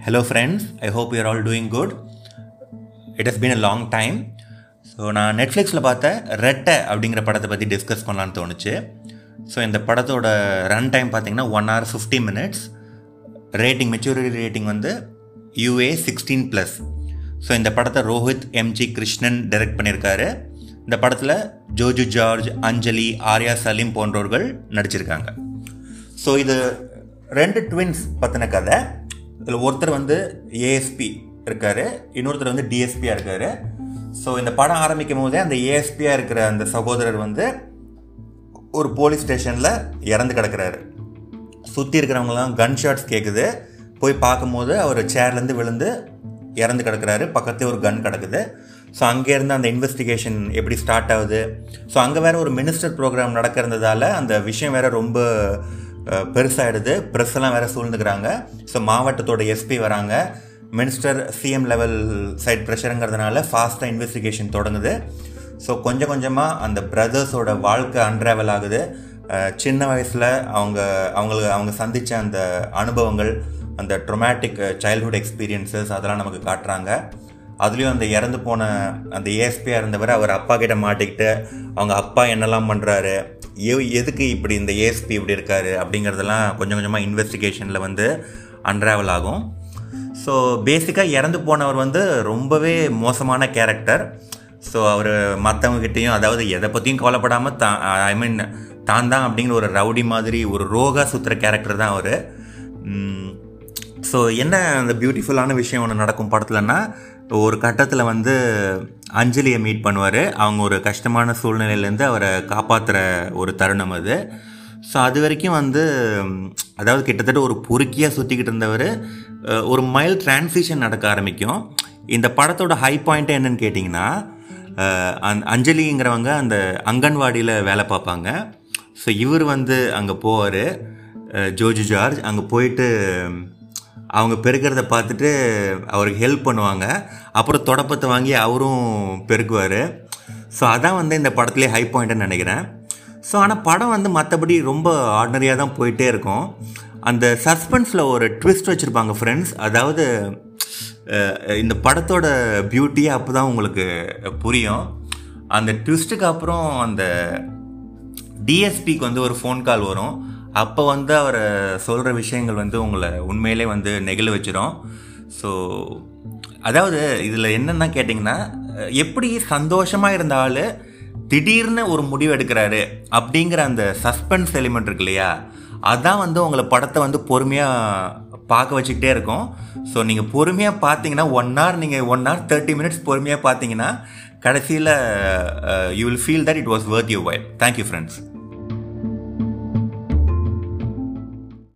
Hello, friends. I hope you're all doing good. It has been a long time. So நான் நெட்ஃப்ளிக்ஸில் பார்த்த ரெட்டை அப்படிங்கிற படத்தை பற்றி டிஸ்கஸ் பண்ணலான்னு தோணுச்சு ஸோ இந்த படத்தோட ரன் டைம் பார்த்தீங்கன்னா one hour fifty minutes rating maturity rating வந்து யூஏ சிக்ஸ்டீன் ப்ளஸ் ஸோ இந்த படத்தை ரோஹித் எம்ஜி கிருஷ்ணன் டைரக்ட் பண்ணியிருக்காரு இந்த படத்தில் ஜோஜு ஜார்ஜ் அஞ்சலி ஆர்யா சலீம் போன்றவர்கள் நடிச்சிருக்காங்க ஸோ இது ரெண்டு ட்வின்ஸ் பற்றின கதை இதில் ஒருத்தர் வந்து ஏஎஸ்பி இருக்கார் இன்னொருத்தர் வந்து டிஎஸ்பியாக இருக்கார் ஸோ இந்த படம் ஆரம்பிக்கும் போதே அந்த ஏஎஸ்பியாக இருக்கிற அந்த சகோதரர் வந்து ஒரு போலீஸ் ஸ்டேஷனில் இறந்து கிடக்கிறாரு சுற்றி இருக்கிறவங்களாம் கன் ஷாட்ஸ் கேட்குது போய் பார்க்கும்போது அவர் சேர்லேருந்து விழுந்து இறந்து கிடக்கிறாரு பக்கத்தே ஒரு கன் கிடக்குது ஸோ அங்கேருந்து அந்த இன்வெஸ்டிகேஷன் எப்படி ஸ்டார்ட் ஆகுது ஸோ அங்கே வேறு ஒரு மினிஸ்டர் ப்ரோக்ராம் நடக்கிறதால அந்த விஷயம் வேறு ரொம்ப அஹ், பெருசாயிடுது ப்ரெஸ் எல்லாம் வேறு சூழ்ந்துக்கிறாங்க ஸோ மாவட்டத்தோட எஸ்பி வராங்க மினிஸ்டர் சிஎம் லெவல் சைட் ப்ரெஷருங்கிறதுனால ஃபாஸ்ட்டாக இன்வெஸ்டிகேஷன் தொடங்குது ஸோ கொஞ்சம் கொஞ்சமாக அந்த பிரதர்ஸோட வாழ்க்கை அன்ட்ராவல் ஆகுது அஹ், சின்ன வயசில் அவங்க அவங்களுக்கு அவங்க சந்தித்த அந்த அனுபவங்கள் அந்த ட்ரொமேட்டிக் சைல்ட்ஹுட் எக்ஸ்பீரியன்சஸ் அதெல்லாம் நமக்கு காட்டுறாங்க அதுலேயும் அந்த இறந்து போன அந்த ஏஎஸ்பியாக இருந்தவர் அவர் அப்பா கிட்ட மாட்டிக்கிட்டு அவங்க அப்பா என்னெல்லாம் பண்ணுறாரு எதுக்கு இப்படி இந்த ஏஎஸ்பி இப்படி இருக்காரு அப்படிங்கிறதெல்லாம் கொஞ்சம் கொஞ்சமாக இன்வெஸ்டிகேஷனில் வந்து அன்ராவல் ஆகும் ஸோ பேசிக்காக இறந்து போனவர் வந்து ரொம்பவே மோசமான கேரக்டர் ஸோ அவர் மற்றவங்ககிட்டையும் அதாவது எதை பற்றியும் கவலைப்படாமல் தான் ஐ மீன் தான் தான் அப்படிங்கிற ஒரு ரவுடி மாதிரி ஒரு ரோகா சுற்றுற கேரக்டர் தான் அவர் ஸோ என்ன அந்த பியூட்டிஃபுல்லான விஷயம் ஒன்று நடக்கும் படத்துலன்னா ஒரு கட்டத்தில் வந்து அஞ்சலியை மீட் பண்ணுவார் அவங்க ஒரு கஷ்டமான சூழ்நிலையிலேருந்து அவரை காப்பாற்றுற ஒரு தருணம் அது ஸோ அது வரைக்கும் வந்து ம், அதாவது கிட்டத்தட்ட ஒரு பொறுக்கியாக சுற்றிக்கிட்டு இருந்தவர் அஹ், ஒரு மைல் டிரான்சிஷன் நடக்க ஆரம்பிக்கும் இந்த படத்தோட ஹை பாயிண்ட் என்னன்னு கேட்டிங்கன்னா அஹ், அந்த அஞ்சலிங்கிறவங்க அந்த அங்கன்வாடியில் வேலை பார்ப்பாங்க ஸோ இவர் வந்து அங்கே போவார் ஜோஜி ஜார்ஜ் அங்கே போயிட்டு அவங்க பெருக்கிறத பார்த்துட்டு அவருக்கு ஹெல்ப் பண்ணுவாங்க அப்புறம் தொடப்பத்தை வாங்கி அவரும் பெருக்குவார் ஸோ அதான் வந்து இந்த படத்துலேயே ஹை பாயிண்ட்னு நினைக்கிறேன் ஸோ ஆனால் படம் வந்து மற்றபடி ரொம்ப ஆர்டினரியாக தான் போயிட்டே இருக்கும் அந்த சஸ்பென்ஸில் ஒரு ட்விஸ்ட் வச்சுருப்பாங்க ஃப்ரெண்ட்ஸ் அதாவது அஹ், இந்த படத்தோட பியூட்டியே அப்போ தான் உங்களுக்கு புரியும் அந்த ட்விஸ்ட்டுக்கு அப்புறம் அந்த டிஎஸ்பிக்கு வந்து ஒரு ஃபோன் கால் வரும் அப்போ வந்து அவர் சொல்கிற விஷயங்கள் வந்து உங்களை உண்மையிலே வந்து நெகிழ வச்சிரும் ஸோ அதாவது இதில் என்னென்னா கேட்டிங்கன்னா அஹ், எப்படி சந்தோஷமாக இருந்த ஆள் திடீர்னு ஒரு முடிவு எடுக்கிறாரு அப்படிங்கிற அந்த சஸ்பென்ஸ் எலிமெண்ட் இருக்கு இல்லையா அதான் வந்து உங்களை படத்தை வந்து பொறுமையாக பார்க்க வச்சுக்கிட்டே இருக்கும் ஸோ நீங்கள் பொறுமையாக பார்த்தீங்கன்னா ஒன் hour நீங்கள் ஒன் hour தேர்ட்டி மினிட்ஸ் பொறுமையாக பார்த்தீங்கன்னா கடைசியில் you will feel that it was worth your while thank you friends